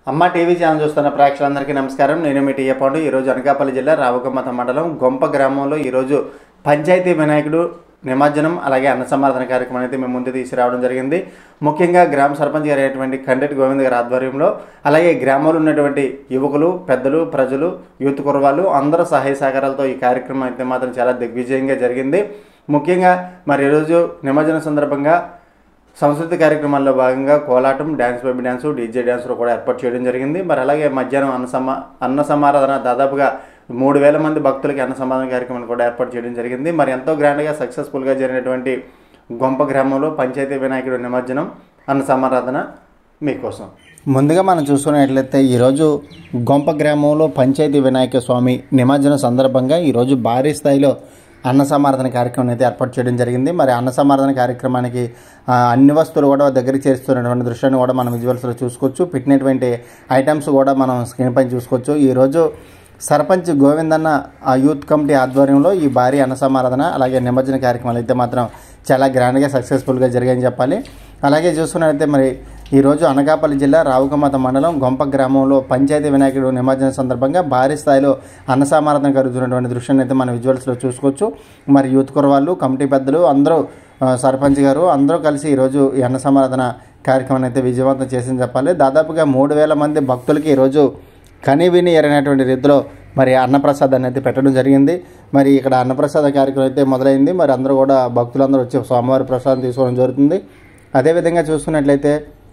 అమ్మ TV channel చూస్తున్న ప్రేక్షకులందరికీ నమస్కారం నేను మీ టీఏ పాండు ఈరోజు అనకాపల్లి జిల్లా రావుకమ్మత మండలం గొంప గ్రామంలో ఈరోజు పంచాయతీ వినాయకుడు నిమజ్జనం అలాగే అన్న సమారాధన కార్యక్రమం అయితే మేము ముందు తీసుకురావడం జరిగింది ముఖ్యంగా గ్రామ సర్పంచ్ గారు అయినటువంటి కండెటి గోవింద్ గారి ఆధ్వర్యంలో అలాగే గ్రామంలో ఉన్నటువంటి యువకులు పెద్దలు ప్రజలు యూత్ కుర్రవాళ్ళు అందరూ సహాయ సహకారాలతో ఈ కార్యక్రమం అయితే మాత్రం చాలా దిగ్విజయంగా జరిగింది ముఖ్యంగా మరి ఈరోజు నిమజ్జనం సందర్భంగా సంస్కృతి కార్యక్రమాల్లో భాగంగా కోలాటం డ్యాన్స్ బేబీ డ్యాన్స్ డీజే డ్యాన్స్లు కూడా ఏర్పాటు చేయడం జరిగింది మరి అలాగే మధ్యాహ్నం అన్న సమా అన్న సమారాధన దాదాపుగా మూడు వేల మంది భక్తులకి అన్న సమాధాన కార్యక్రమాన్ని కూడా ఏర్పాటు చేయడం జరిగింది మరి ఎంతో గ్రాండ్గా సక్సెస్ఫుల్గా జరిగినటువంటి గొంప గ్రామంలో పంచాయతీ వినాయకుడు నిమజ్జనం అన్న సమారాధన మీకోసం ముందుగా మనం చూసుకున్నట్లయితే ఈరోజు గొంప గ్రామంలో పంచాయతీ వినాయక స్వామి నిమజ్జనం సందర్భంగా ఈరోజు భారీ స్థాయిలో అన్న సమారాధన కార్యక్రమం అయితే ఏర్పాటు చేయడం జరిగింది మరి అన్న సమారాధన కార్యక్రమానికి ఆ, అన్ని వస్తువులు కూడా దగ్గర చేస్తున్నటువంటి దృశ్యాన్ని కూడా మనం విజువల్స్లో చూసుకోవచ్చు పెట్టినటువంటి ఐటమ్స్ కూడా మనం స్క్రీన్ పైన చూసుకోవచ్చు ఈరోజు సర్పంచ్ గోవిందన్న ఆ యూత్ కమిటీ ఆధ్వర్యంలో ఈ భారీ అన్న సమారాధన అలాగే నిమజ్జన కార్యక్రమాలు అయితే మాత్రం చాలా గ్రాండ్గా సక్సెస్ఫుల్గా జరిగాయని చెప్పాలి అలాగే చూసుకున్నట్లయితే మరి ఈరోజు అనకాపల్లి జిల్లా రావుకమాత మండలం గొంప గ్రామంలో పంచాయతీ వినాయకుడు నిమజ్జనం సందర్భంగా భారీ స్థాయిలో అన్న సమారాధన కలుగుతున్నటువంటి దృశ్యాన్ని అయితే మనం విజువల్స్లో చూసుకోవచ్చు మరి యూత్ కురవాళ్ళు కమిటీ పెద్దలు అందరూ ఆ, సర్పంచ్ గారు అందరూ కలిసి ఈరోజు ఈ అన్న సమారాధన కార్యక్రమాన్ని అయితే విజయవంతం చేసింది చెప్పాలి దాదాపుగా మూడు వేల మంది భక్తులకి ఈరోజు కని విని ఎరనటువంటి రీతిలో మరి అన్నప్రసాదాన్ని అయితే పెట్టడం జరిగింది మరి ఇక్కడ అన్నప్రసాద కార్యక్రమం అయితే మొదలైంది మరి అందరూ కూడా భక్తులందరూ వచ్చి స్వామివారి ప్రసాదం తీసుకోవడం జరుగుతుంది అదేవిధంగా చూసుకున్నట్లయితే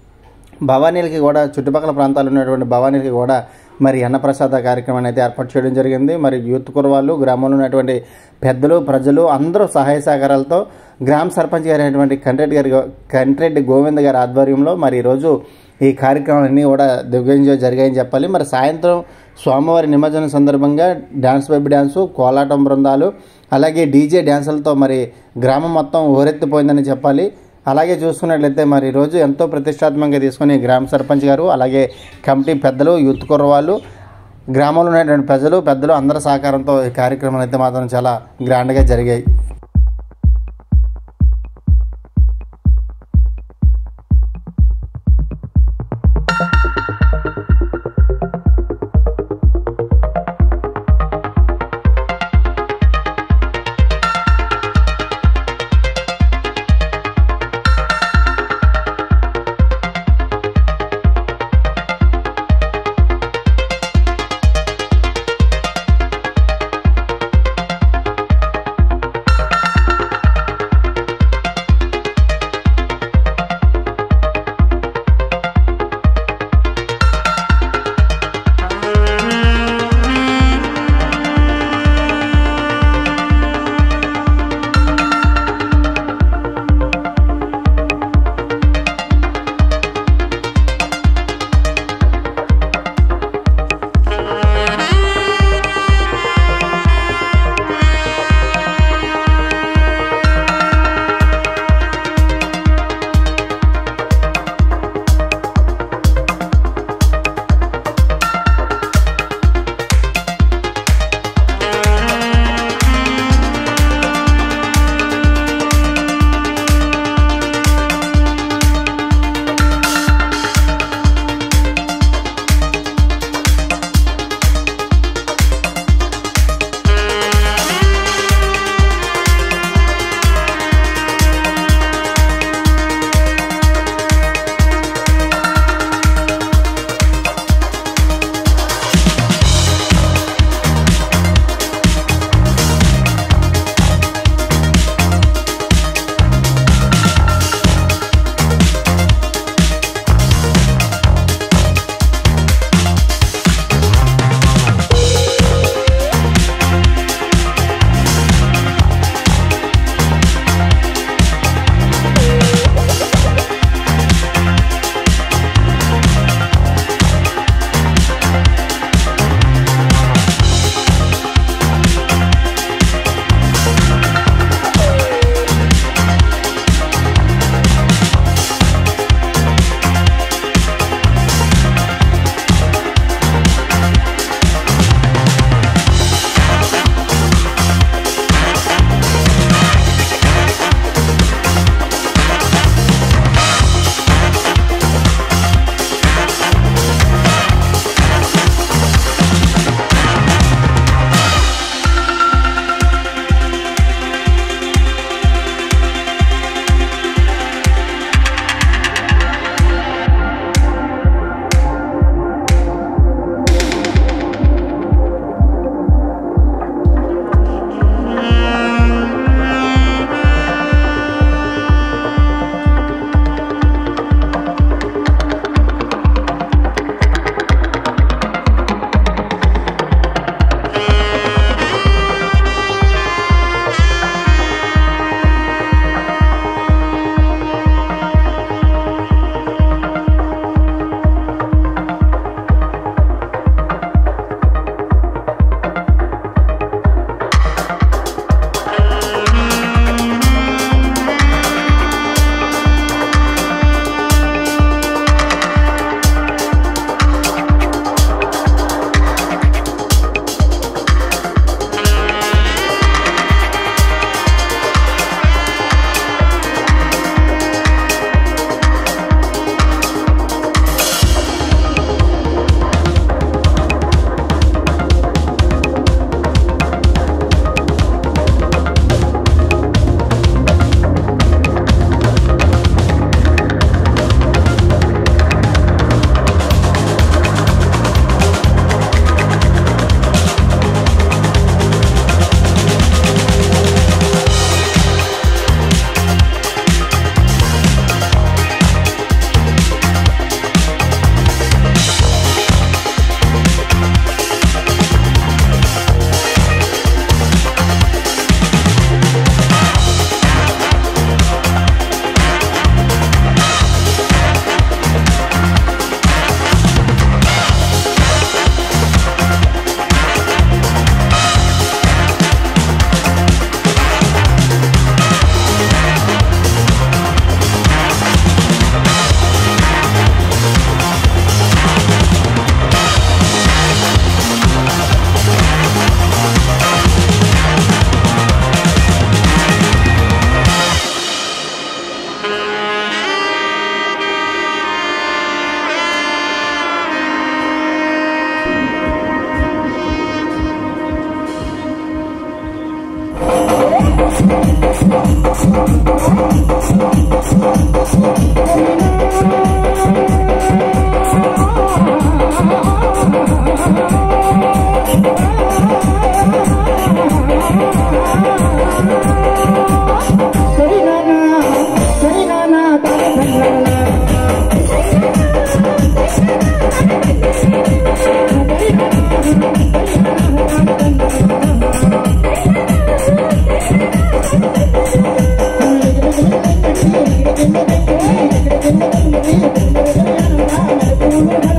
భవానీలకి కూడా చుట్టుపక్కల ప్రాంతాల్లో ఉన్నటువంటి భవానీలకి కూడా మరి అన్నప్రసాద కార్యక్రమాన్ని అయితే ఏర్పాటు చేయడం జరిగింది మరి యూత్ కురవాళ్ళు గ్రామంలో ఉన్నటువంటి పెద్దలు ప్రజలు అందరూ సహాయ సహకారాలతో గ్రామ సర్పంచ్ గారు అయినటువంటి కంట్రెడ్డి గారి కంట్రెడ్డి గోవింద్ గారి ఆధ్వర్యంలో మరి ఈరోజు ఈ కార్యక్రమాలన్నీ కూడా దిగ్విజయం జరిగాయని చెప్పాలి మరి సాయంత్రం స్వామివారి నిమజ్జనం సందర్భంగా డ్యాన్స్ బేబీ డ్యాన్సు కోలాటం బృందాలు అలాగే డీజే డ్యాన్సులతో మరి గ్రామం మొత్తం ఊరెత్తిపోయిందని చెప్పాలి అలాగే చూసుకున్నట్లయితే మరి ఈరోజు ఎంతో ప్రతిష్టాత్మకంగా తీసుకుని గ్రామ సర్పంచ్ గారు అలాగే కమిటీ పెద్దలు యూత్ కుర్రవాళ్ళు గ్రామంలో ఉన్నటువంటి ప్రజలు పెద్దలు అందరి సహకారంతో ఈ కార్యక్రమాలు అయితే మాత్రం చాలా గ్రాండ్గా జరిగాయి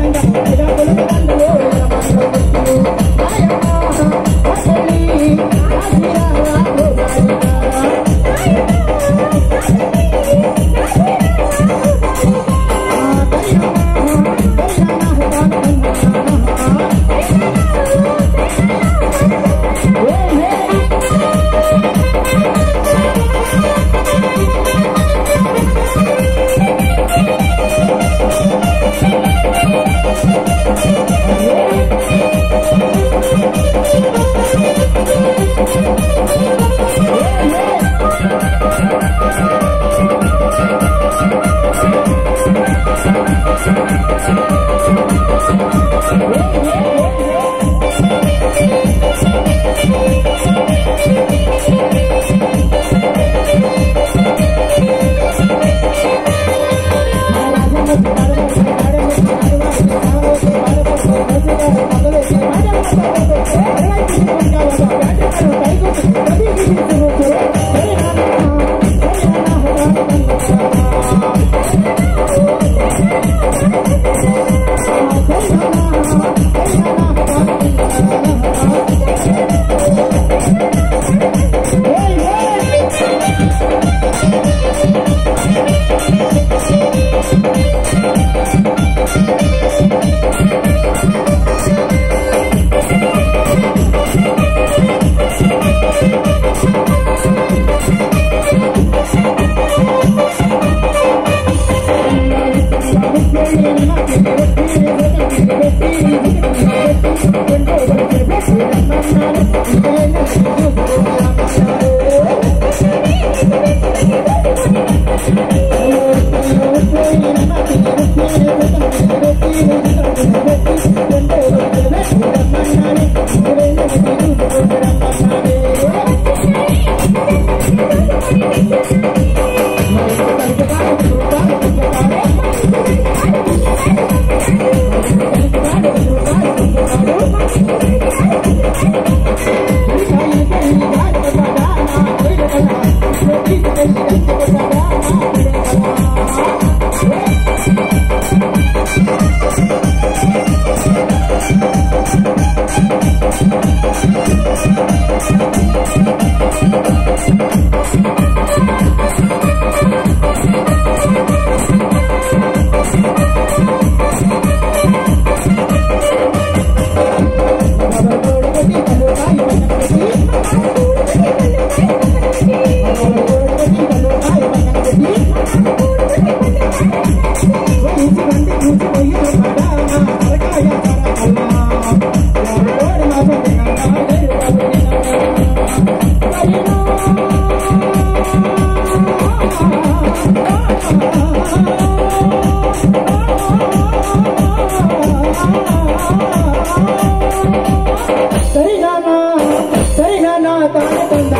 సరిగానా సరిగానా తాగుతుందా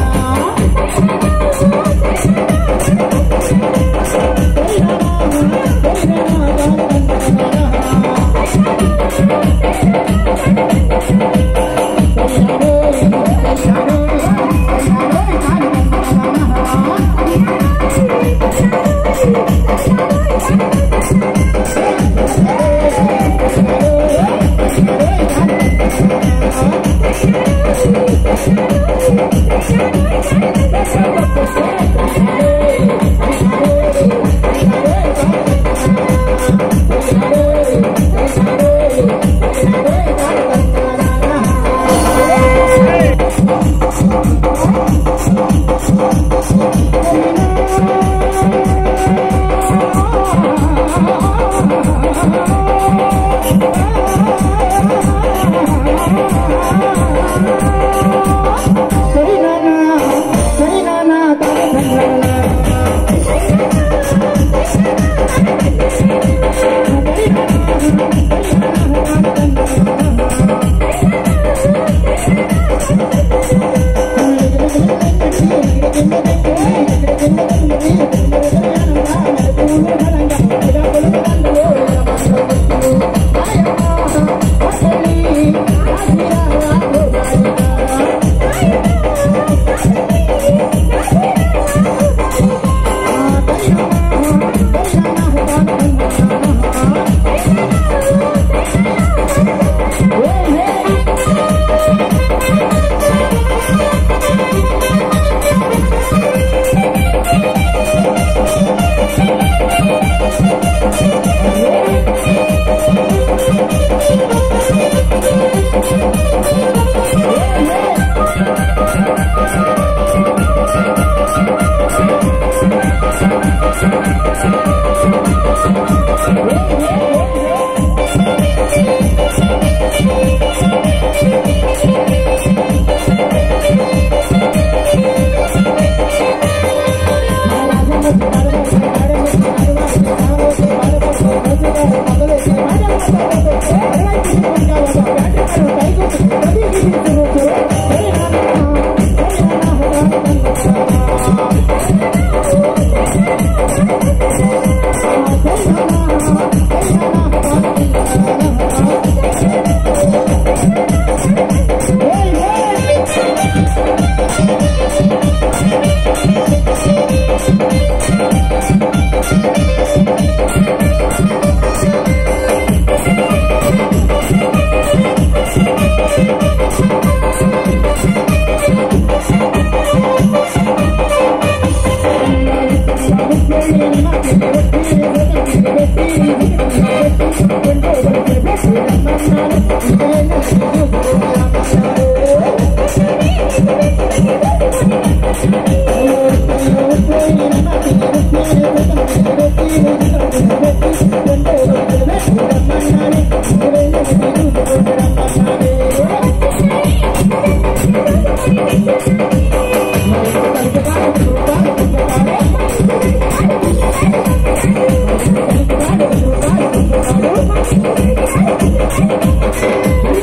సరిగానా సరిగానా తాగుతుందా ఆ Thank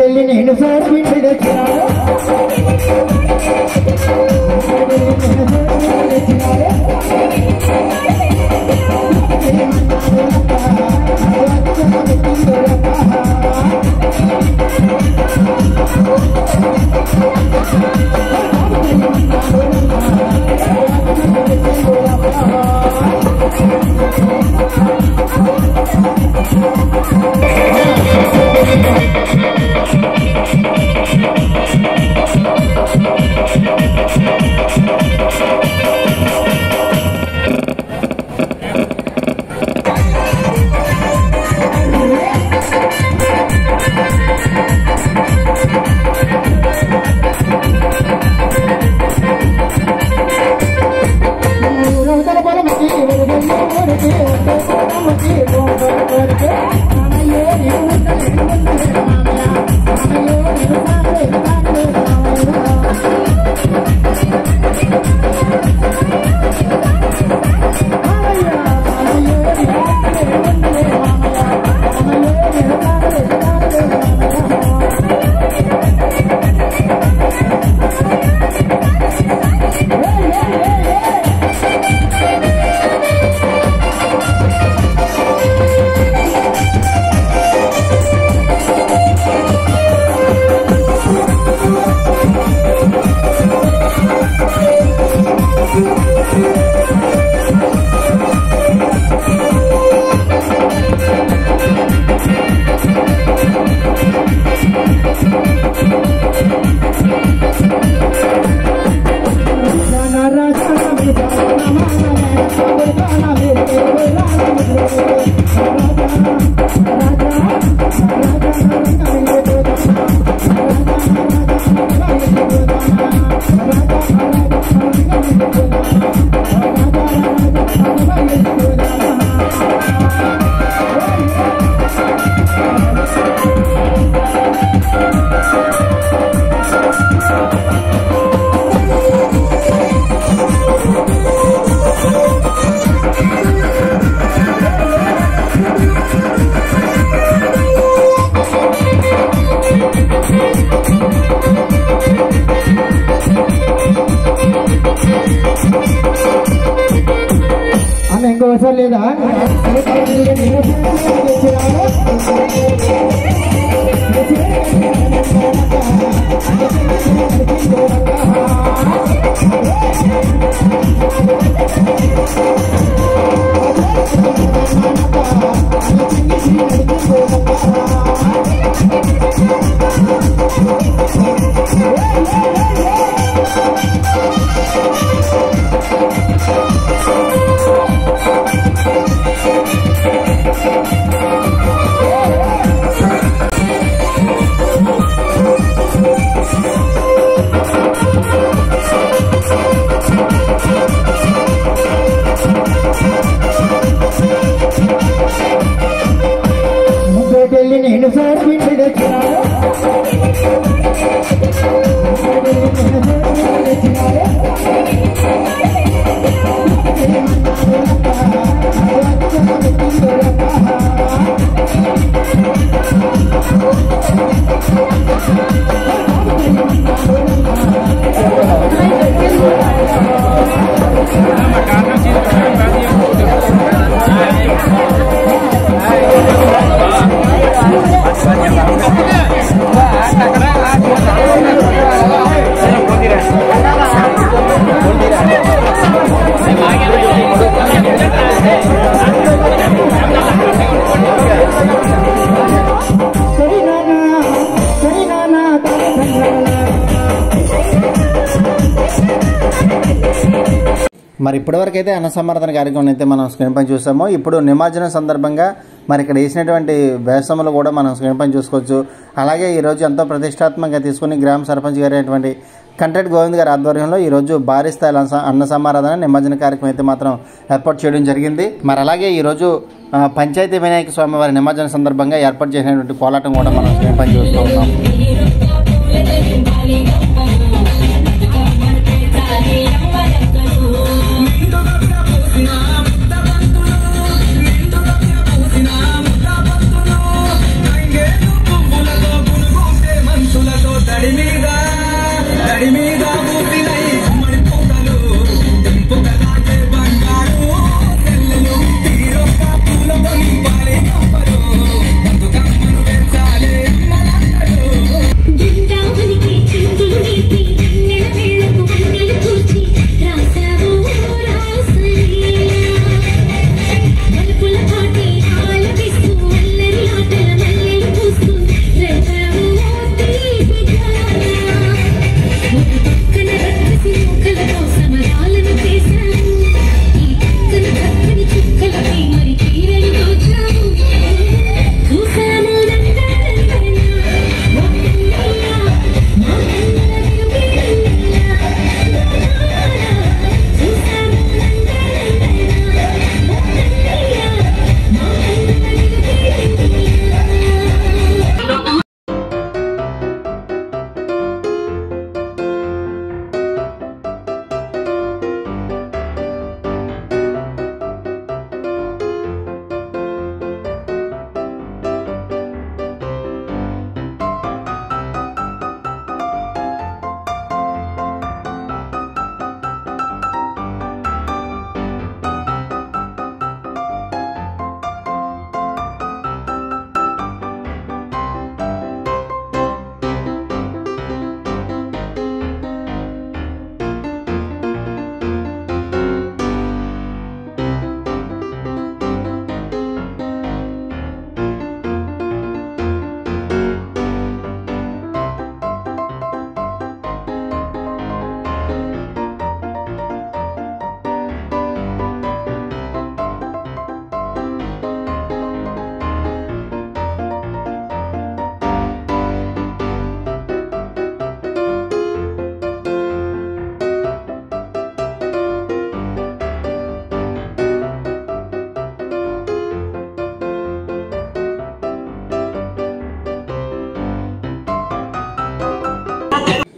ముందుకెళ్ళి నేను సార్ బిడ్డ తెచ్చినాడు ఊరవతల పొలముకి వెలుగెళ్ళి ఊరికి ఒకే పొలముకి గోపరికి మామయ్యో నేను ఉండలేను ఉండలేను మామయ్య మామయ్యో నేను సాగలేను సాగలేను మామయ్య మామయ్య మామయ్యో నేను ఉండలేను ఉండలేను మామయ్య మామయ్యో నేను సాగలేను సాగలేను మామయ్య ఏయ్ ఏయ్ ఏయ్ ఏయ్ ఆమె ఇంకోసారి లేదా ముందుకెళ్ళి నేను సార్ బిడ్డ తెచ్చినాడు సరి నాన్న సరి నాన్న మరి ఇప్పటివరకు అయితే అన్న సమర్థన కార్యక్రమం అయితే మనం స్క్రీన్ పైన చూసాము ఇప్పుడు నిమజ్జనం సందర్భంగా మరి ఇక్కడ వేసినటువంటి వేసములు కూడా మనం స్క్రీన్ పైన చూసుకోవచ్చు అలాగే ఈరోజు ఎంతో ప్రతిష్టాత్మకంగా తీసుకుని గ్రామ సర్పంచ్ గారు అయినటువంటి కంటెట్ గోవింద్ గారి ఆధ్వర్యంలో ఈరోజు భారీ స్థాయిలో అన్న- అన్న సమారాధన నిమజ్జన కార్యక్రమం అయితే మాత్రం ఏర్పాటు చేయడం జరిగింది మరి అలాగే ఈరోజు ఆ, పంచాయతీ వినాయక స్వామి వారి నిమజ్జన సందర్భంగా ఏర్పాటు చేసినటువంటి కోలాటం కూడా మనం స్క్రీన్ పైన చూస్తూ ఉన్నాం పువ్వులతో గునుగుంటే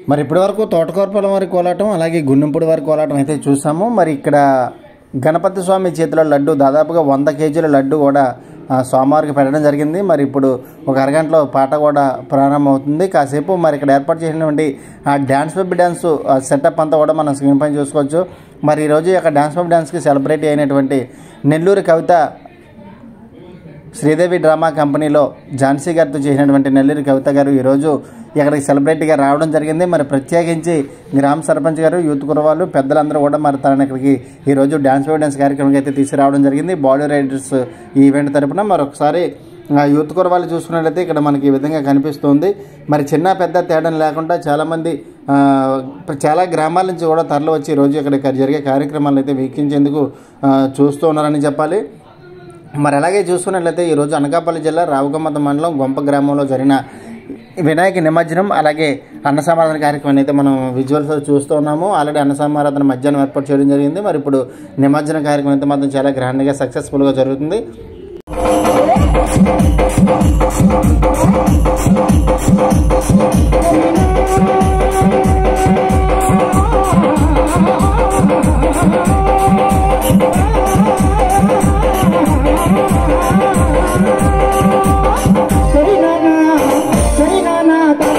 మరి ఇప్పటి వరకు తోటకూరపాలెం వారి కోలాటం అలాగే గున్నెంపుడి వారి కోలాటం అయితే చూసాము మరి ఇక్కడ గణపతి స్వామి చేతిలో లడ్డు దాదాపుగా వంద కేజీల లడ్డు కూడా ఆ, స్వామివారికి పెట్టడం జరిగింది మరి ఇప్పుడు ఒక అరగంటలో పాట కూడా ప్రారంభమవుతుంది కాసేపు మరి ఇక్కడ ఏర్పాటు చేసినటువంటి ఆ డ్యాన్స్ బేబీ డ్యాన్స్ సెటప్ అంతా కూడా మనం స్క్రీన్ పైన చూసుకోవచ్చు మరి ఈరోజు ఈ యొక్క డ్యాన్స్ బేబీ డ్యాన్స్కి సెలబ్రిటీ అయినటువంటి నెల్లూరు కవిత శ్రీదేవి డ్రామా కంపెనీలో ఝాన్సీ గారితో చేసినటువంటి నెల్లూరు కవిత గారు ఈరోజు ఇక్కడికి సెలబ్రిటీగా రావడం జరిగింది మరి ప్రత్యేకించి గ్రామ సర్పంచ్ గారు యూత్ కురవాళ్ళు పెద్దలందరూ కూడా మరి తనని ఇక్కడికి ఈరోజు డ్యాన్స్ డ్యాన్స్ కార్యక్రమం అయితే తీసుకురావడం జరిగింది బాడీ రైడర్స్ ఈ ఈవెంట్ తరపున మరొకసారి ఆ యూత్ కురవాళ్ళు చూసుకున్నట్లయితే ఇక్కడ మనకి ఈ విధంగా కనిపిస్తుంది మరి చిన్న పెద్ద తేడా లేకుండా చాలామంది ఆ, చాలా గ్రామాల నుంచి కూడా తరలి వచ్చి ఈరోజు ఇక్కడ జరిగే కార్యక్రమాలను అయితే వీక్షించేందుకు ఆ, చూస్తూ ఉన్నారని చెప్పాలి మరి అలాగే చూసుకున్నట్లయితే ఈరోజు అనకాపల్లి జిల్లా రావుగమ్మత మండలం గొంప గ్రామంలో జరిగిన వినాయక నిమజ్జనం అలాగే అన్న సమారాధన కార్యక్రమం అయితే మనం విజువల్స్ చూస్తూ ఉన్నాము ఆల్రెడీ అన్న సమారాధన మధ్యాహ్నం ఏర్పాటు చేయడం జరిగింది మరి ఇప్పుడు నిమజ్జన కార్యక్రమం అయితే మాత్రం చాలా గ్రాండ్గా సక్సెస్ఫుల్గా జరుగుతుంది సరి నానా సరి నానా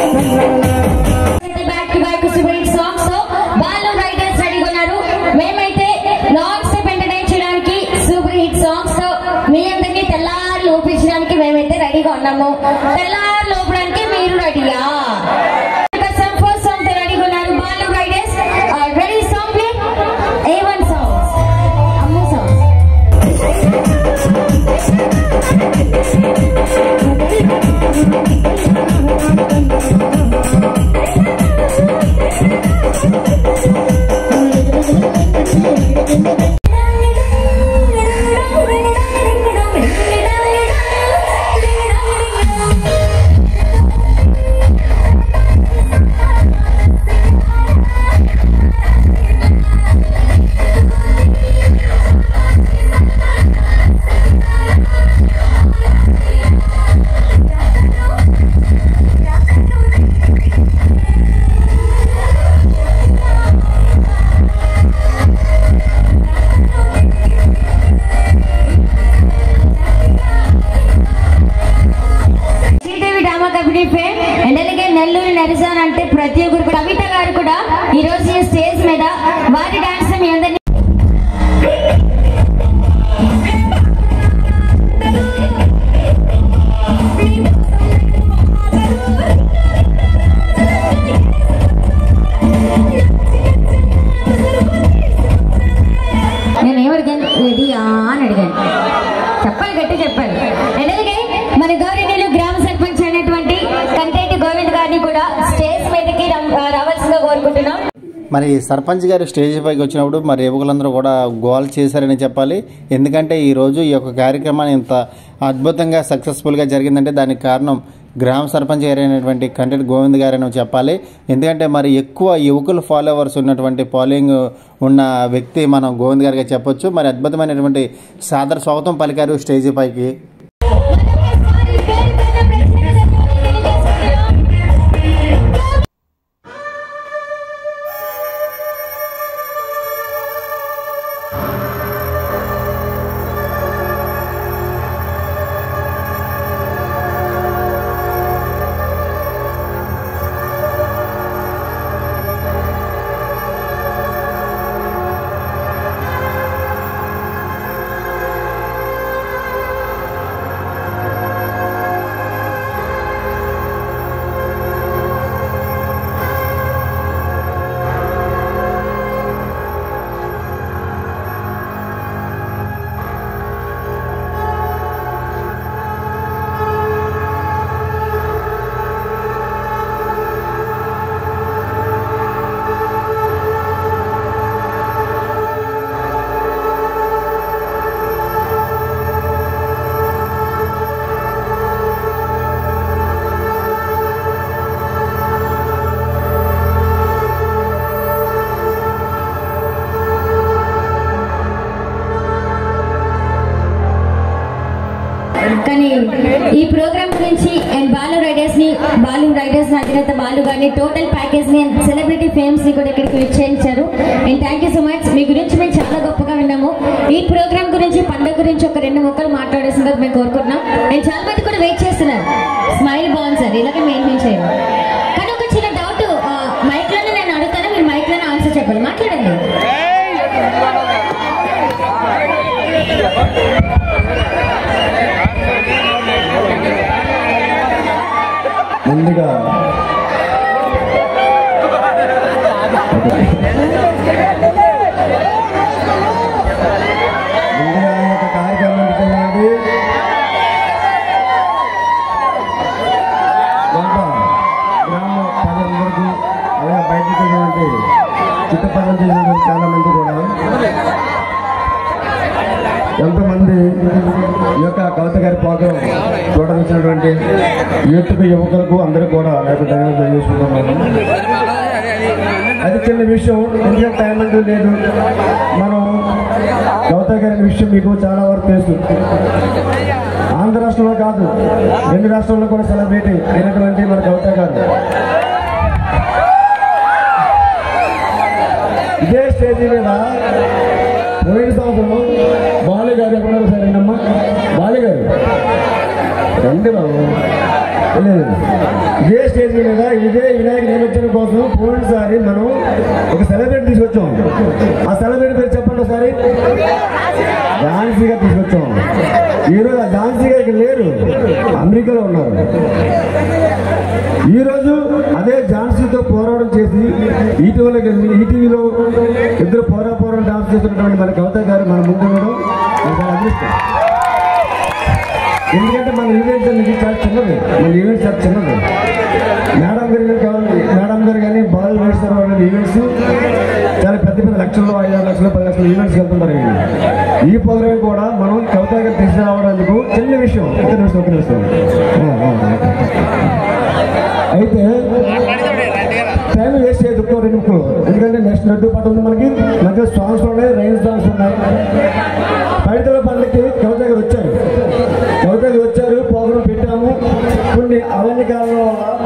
back to back super hit songs తో బాలు రైడర్స్ రెడీగా ఉన్నారు మేమైతే లాంగ్ స్టెప్ ఎంటర్టైన్ చేయడానికి సూపర్ హిట్ సాంగ్స్ తో మీ అందరినీ తెల్లారు లోపించడానికి మేమైతే రెడీగా ఉన్నాము తెల్లారు లోపడానికి మీరు రెడీయా ఫస్ట్ సాంగ్ తో రెడీగా ఉన్నారు Balu riders ready song play A one songs Ammu songs Sridevi drama company fame and అలాగే నెల్లూరు నరిసాన్ అంటే ప్రతి ఒక్కరు కూడా కవిత గారు కూడా ఈ రోజు ఈ స్టేజ్ మీద వారి డాన్స్ మీ అందరినీ నేను ఏమడిగాను రెడీయా అని అడిగాను చెప్పాలి గట్టి చెప్పాలి అండ్ అలాగే మన గౌరీనీలు గ్రామ సర్పంచ్ అయినటువంటి కంటేటి గోవింద్ గారిని కూడా స్టేజ్ మీదకి రం- రావాల్సిందిగా కోరుకుంటున్నాం మరి సర్పంచ్ గారు స్టేజ్ పైకి వచ్చినప్పుడు మరి యువకులందరూ కూడా గోల్ చేశారని చెప్పాలి ఎందుకంటే ఈరోజు ఈ యొక్క కార్యక్రమాన్ని ఇంత అద్భుతంగా సక్సెస్ఫుల్గా జరిగిందంటే దానికి కారణం గ్రామ సర్పంచ్ గారు అయినటువంటి కంటెంట్ గోవింద్ గారని చెప్పాలి ఎందుకంటే మరి ఎక్కువ యువకులు ఫాలోవర్స్ ఉన్నటువంటి ఫాలోయింగ్ ఉన్న వ్యక్తి మనం గోవింద్ గారిగా చెప్పొచ్చు మరి అద్భుతమైనటువంటి సాదర స్వాగతం పలికారు స్టేజ్ పైకి కానీ ఈ ప్రోగ్రామ్ గురించి అండ్ బాలు రైడర్స్ ని బాలు రైడర్స్ బ్రదర్స్ అధినేత బాలు గారిని టోటల్ ప్యాకేజ్ ని సెలబ్రిటీ ఫేమ్స్ ని కూడా ఇక్కడికి విచ్చేయించారు and thank you so much మీ గురించి మేము చాలా గొప్పగా విన్నాము ఈ ప్రోగ్రామ్ గురించి పండుగ గురించి ఒక రెండు ముక్కలు మాట్లాడేసిందో మేము కోరుకుంటున్నాం అండ్ చాలా మంది కూడా వెయిట్ చేస్తున్నారు స్మైల్ బాగుంది సార్ ఇలాగే మెయింటైన్ చేయాలి కానీ ఒక చిన్న డౌట్ మైక్ లోనే నేను అడుగుతాను మీరు మైక్ లోనే ఆన్సర్ చెప్పాలి మాట్లాడండి ముందుగా ముందుగా ఈ యొక్క కార్యక్రమం నడుపుతున్నది గొప్ప గ్రామ ప్రజలందరికీ అలాగే బయటకు ఉన్నటువంటి చుట్టుపక్కల చేసినటువంటి చాలా మంది కూడా ఎంతమంది ఈ యొక్క కవిత గారి ప్రోగ్రాం చూడవచ్చినటువంటి యూత్ యువకులకు అందరూ కూడా నాకు ధన్యవాదాలు తెలియజేసుకుంటున్నాను అది చిన్న విషయం ఎందుకంటే టైం అంటూ లేదు మనం కవిత గారి విషయం మీకు చాలా వరకు తెలుసు ఆంధ్ర రాష్ట్రంలో కాదు రెండు రాష్ట్రాల్లో కూడా సెలబ్రిటీ అయినటువంటి మన కవిత గారు ఇదే స్టేజీ మీద పోయిన సంవత్సరం బాలు గారు ఎక్కడున్నారు సార్ అమ్మా బాలు గారు రండి బాబు లేదు ఇదే స్టేజ్ మీద ఇదే వినాయక నిమజ్జనం కోసం పోయినసారి మనం ఒక సెలబ్రిటీ తీసుకొచ్చాం ఆ సెలబ్రిటీ పేరు చెప్పండి ఒకసారి ఝాన్సీ గారు తీసుకొచ్చాం ఈరోజు ఆ ఝాన్సీ గారు ఇక్కడ లేరు అమెరికాలో ఉన్నారు ఈ రోజు అదే ఝాన్సీతో పోరాటం చేసి ఈటీవీలో ఈటీవీలో ఇద్దరు పోరా పోరాటం డాన్స్ చేస్తున్నటువంటి మన కవిత గారు మన ముందు ఉండడం నాకు చాలా అదృష్టం ఎందుకంటే మన ఈవెంట్స్ అనేది చాలా చిన్నది మన ఈవెంట్స్ చాలా చిన్నది మేడం గారు కానీ కావాలి మేడం గారు కానీ బాల్ వేస్తారు అనేది ఈవెంట్స్ చాలా పెద్ద పెద్ద లక్షల్లో ఐదు ఆరు లక్షలు పది లక్షల ఈవెంట్స్ వెళ్తుంటారు ఇవి. ఈ ప్రోగ్రామ్ కూడా మనం కవిత గారు తీసుకురావడానికి చిన్న విషయం ఒక నిమిషం ఒక నిమిషం ఆ, ఆ, ఆ. అయితే టైం వేస్ట్ చేయదు ఒక్క రెండు ముక్కలు ఎందుకంటే నెక్స్ట్ లడ్డు పాట ఉంది మనకి మధ్య సాంగ్స్ ఉన్నాయి రైన్ సాంగ్స్ ఉన్నాయి పైతల పండుగకి కవిత గారు వచ్చారు కవిత గారు వచ్చారు ప్రోగ్రాం పెట్టాము కొన్ని అవన్నీ కారణాల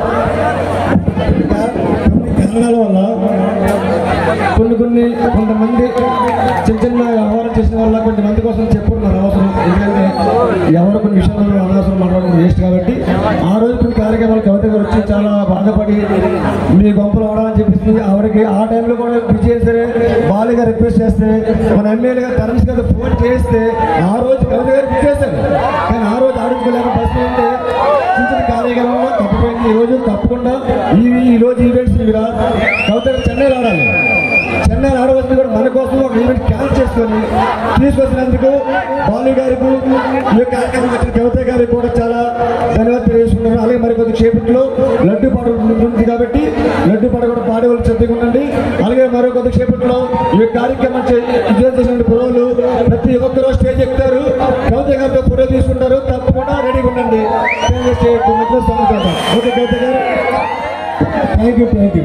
వల్ల కొన్ని కారణాల వల్ల కొన్ని కొన్ని కొంతమంది చిన్న చిన్న వ్యవహారం చేసిన వల్ల కొంతమంది కోసం చెప్పడం మన అవసరం ఎందుకంటే ఎవరు కొన్ని విషయాల్లో అనవసరం మాట్లాడడం వేస్ట్ కాబట్టి ఆ రోజు కొన్ని కార్యక్రమాలు కవిత గారు వచ్చి చాలా బాధపడి మీ గొంపలు అవడాలని చెప్పేసి ఆవిడకి ఆ టైంలో కూడా బిజీ చేస్తే బాలు గారు రిక్వెస్ట్ చేస్తే మన ఎమ్మెల్యే గారు తరుణ్ గారు ఫోన్ చేస్తే ఆ రోజు కవిత గారు బిజీ చేశారు కానీ ఆ రోజు ఆడించుకోలేక పరిస్థితి ఉంటే చిన్న చిన్న కార్యక్రమంలో తప్పిపోయింది ఈ రోజు తప్పకుండా ఈ ఈ రోజు ఈవెంట్స్ మీరు కవిత గారు చెన్నై రావాలి చెన్నై ఆడవలసింది కూడా మన కోసం ఒక ఈవెంట్ క్యాన్సిల్ చేసుకొని తీసుకొచ్చినందుకు బాలు గారికి ఈ యొక్క కార్యక్రమం వచ్చిన కవిత గారికి కూడా చాలా ధన్యవాదాలు తెలియజేసుకున్నాను అలాగే మరి కొద్ది సేపట్లో లడ్డు పాట ఉంటుంది కాబట్టి లడ్డు పాట కూడా పాడే వాళ్ళు శ్రద్ధగా ఉండండి అలాగే మరో కొద్ది సేపట్లో ఈ యొక్క కార్యక్రమం చే- విజయం చేసిన పురోలు ప్రతి ఒక్కరూ స్టేజ్ ఎక్కుతారు కవిత గారితో పురో తీసుకుంటారు తప్పకుండా రెడీగా ఉండండి ఓకే కవిత గారు thank you thank you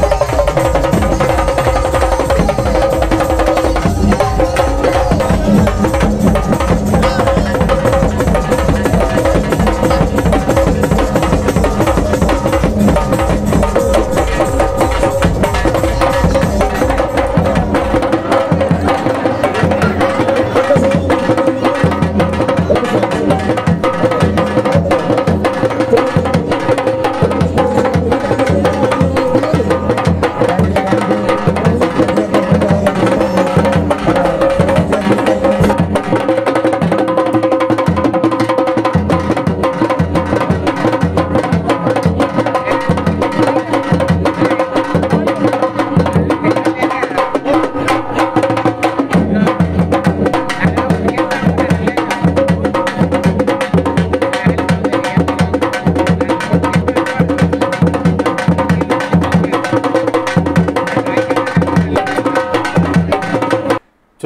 Thank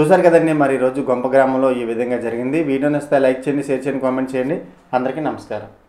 చూసారు కదండి మరి ఈరోజు గొంప గ్రామంలో ఈ విధంగా జరిగింది వీడియో నచ్చితే లైక్ చేయండి షేర్ చేయండి కామెంట్ చేయండి అందరికీ నమస్కారం